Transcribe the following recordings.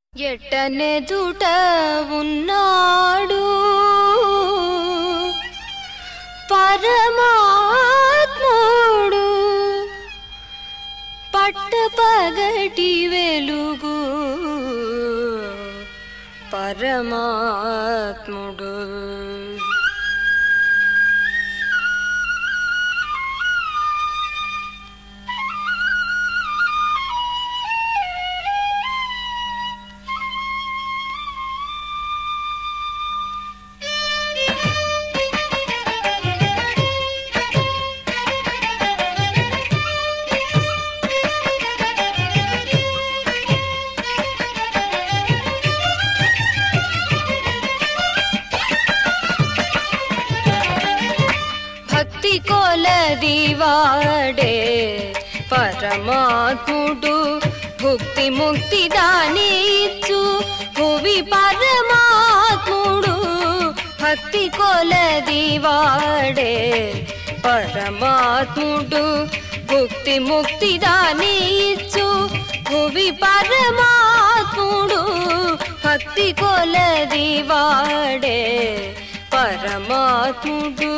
ఎట్టనెదుట ఉన్నాడు పరమాత్ముడు పట్టపగటి వెలుగు పరమాత్ముడు భక్తి కొలది వాడే పరమాత్ముడు భుక్తి ముక్తి దానిచ్చు భువి పరమాత్ముడు భక్తి కొలది వాడే పరమాత్ముడు భుక్తి ముక్తి దానిచ్చు భువి పరమాత్ముడు భక్తి కొలది వాడే పరమాత్ముడు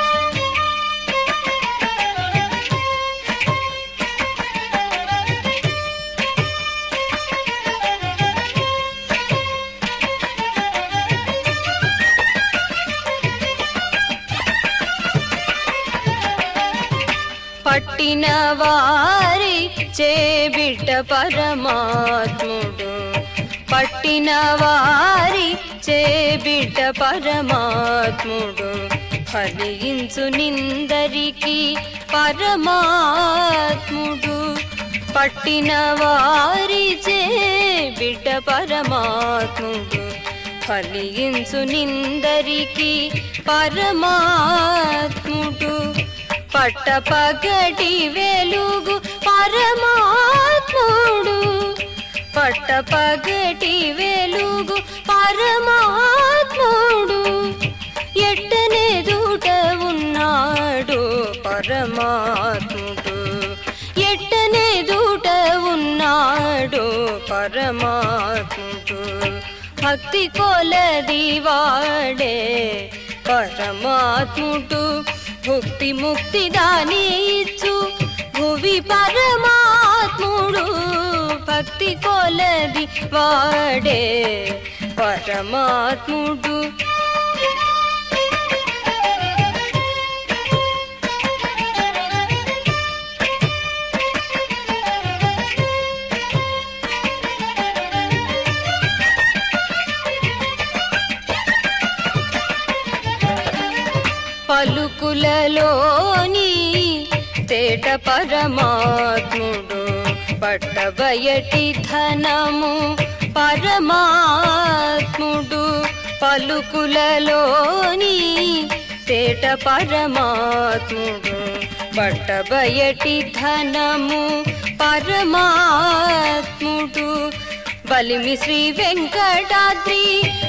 పట్టిన వారి చేబిట్ట పరమాత్ముడు పట్టిన వారి చేబిట్ట పరమాత్ముడు ఫలించు నిందరికి పరమాత్ముడు పట్టిన వారి చేబిట్ట పరమాత్ముడు ఫలించు నిందరికి పరమాత్ముడు పట్టపగటి వెలుగు పరమాత్ముడు పట్టపగటి వెలుగు పరమాత్ముడు ఎట్టనెదుట ఉన్నాడు పరమాత్ముడు ఎట్టనెదుట ఉన్నాడు పరమాత్ముడు భక్తి కొలది వాడే పరమాత్ముడు భుక్తి ముక్తి దానిచ్చు భువి పరమాత్ముడు భక్తి కొలది వాడే పరమాత్ముడు పలుకులలోని తేట పరమాత్ముడు పట్టబయటి ధనము పరమాత్ముడు పలుకులలోని తేట పరమాత్ముడు పట్టబయటి ధనము పరమాత్ముడు బలిమి శ్రీ వెంకటాద్రి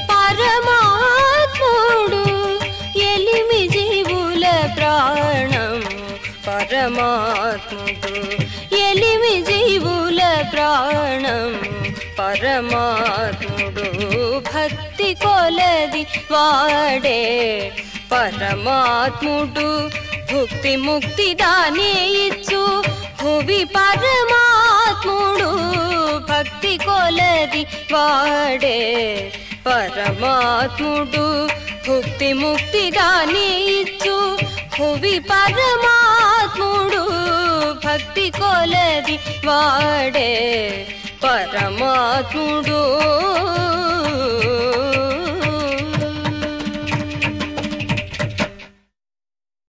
పరమాత్ముడు ఎలిమి జీవుల ప్రాణం పరమాత్ముడు ఎలిమి జీవుల ప్రాణం పరమాత్ముడు భక్తి కొలది వాడే పరమాత్ముడు భుక్తి ముక్తి దానే ఇచ్చు భువి పరమాత్ముడు భక్తి కొలది వాడే పరమాత్ముడు భుక్తి ముక్తి దాని ఇచ్చు భువి పరమాత్ముడు భక్తి కొలది వాడే పరమాత్ముడు